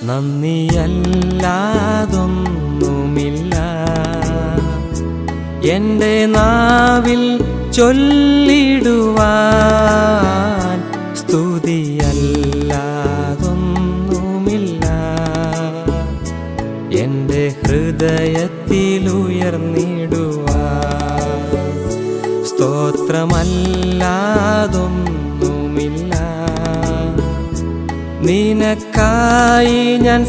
നന്ദിയല്ലാതൊന്നുമില്ല എൻ്റെ നാവിൽ ചൊല്ലിടുവാൻ സ്തുതിയല്ലാതൊന്നുമില്ല എൻ്റെ ഹൃദയത്തിലുയർന്നിടുവാൻ സ്തോത്രമല്ലാതൊന്നുമില്ല നിനക്കായി ഞാൻ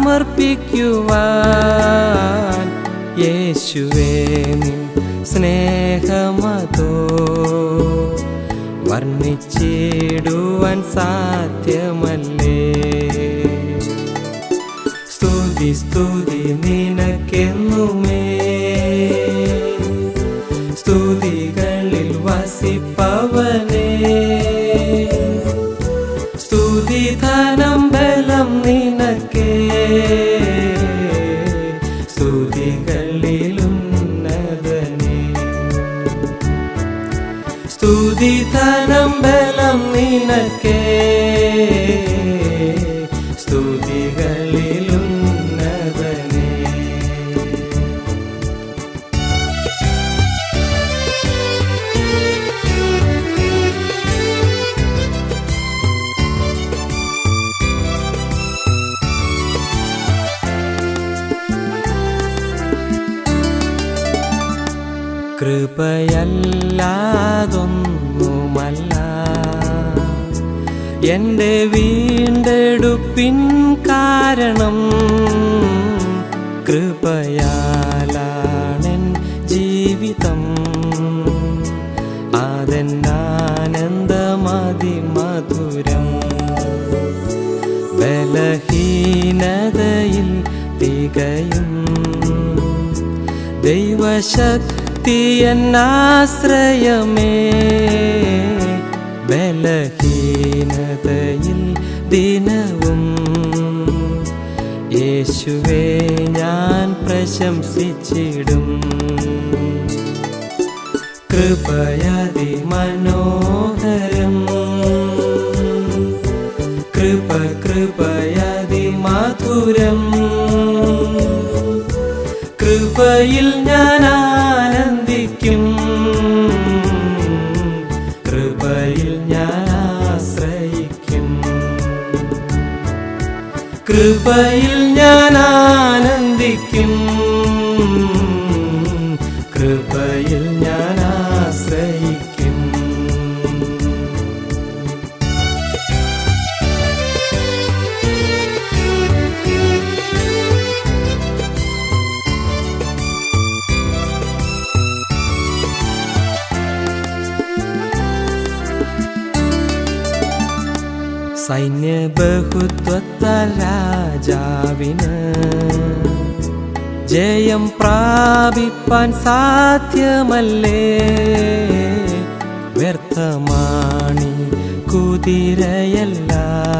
സമർപ്പിക്കുവാൻ യേശുവേ നിൻ സ്നേഹമതോ വർണ്ണിച്ചിടുവാൻ സാധ്യമല്ലേ സ്തുതി സ്തുതി നിനക്കെന്നുമേ സ്തുതികളിൽ വസിപ്പവനേ സ്തുതി ധനം ബലം നിനക്കേ സ്തുതികളിലുന്നതനേ സ്തുതി ധനം ബലം നിനക്കേ സ്തുതികളിലുന്നതനേ കൃപയല്ലാതൊന്നുമല്ല എൻ്റെ വീണ്ടെടുപ്പിൻ കാരണം കൃപയാലാണെൻ ജീവിതം അതെന്നാനന്ദമതി മധുരം ബലഹീനതയിൽ തികയും ദൈവശക്തി എന്നാശ്രയമേ ബലഹീനതയിൽ ദിനവും യേശുവേ ഞാൻ പ്രശംസിച്ചിടും കൃപയതി മനോഹരം കൃപ കൃപയതി മധുരം കൃപയിൽ ഞാൻ ആനന്ദിക്കും കൃപയിൽ ഞാൻ ആശ്രയിക്കും കൃപയിൽ ഞാൻ ആനന്ദിക്കും കൃപയിൽ ഞാൻ ആശ്രയിക്കും സൈന്യബഹുത്വത്ത രാജാവിന് ജയം പ്രാപിപ്പാൻ സാധ്യമല്ലേ വ്യർത്ഥമാണി കുതിരയല്ല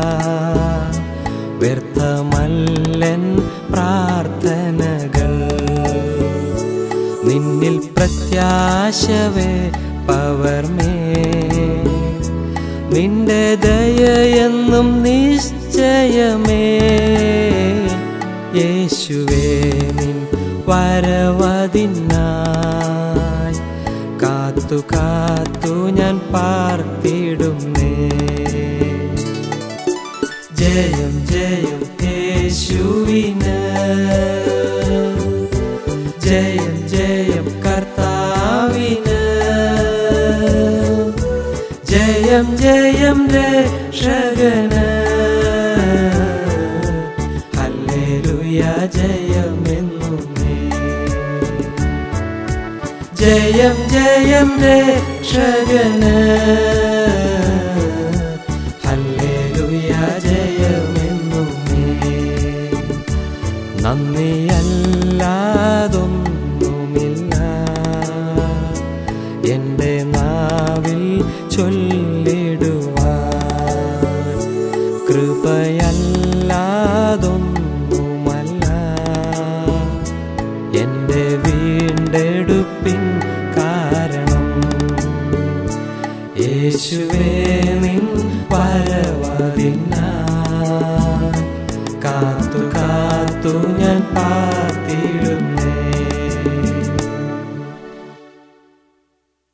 വ്യർത്ഥമല്ലൻ പ്രാർത്ഥനകൾ നിന്നിൽ പ്രത്യാശവേ പവർമേ നിന്റെ ദയയെന്നും നിശ്ചയമേ യേശുവേ നിൻ വരവതിനായി കാത്തു കാത്തു ഞാൻ പാർത്തിടുന്നേ ജയം ജയം യേശുവിന് ജയം ജയം കർത്താവിന് ജയം ജയം രക്ഷകന് ഹല്ലേലൂയ ജയമെന്നുമേ ജയം ജയം രക്ഷകന് ഹല്ലേലൂയ ജയമെന്നുമേ നന്ദിയല്ലാതൊന്നുമില്ല എൻ്റെ നാവിൽ ചൊല്ലിടുവാൻ കൃപയല്ലാതൊന്നുമല്ല എൻ്റെ വീണ്ടെടുപ്പിൻ കാരണം യേശുവേ നിൻ പരവതിനാ കാത്തു കാത്തു ഞാൻ പാത്തിടുന്നേ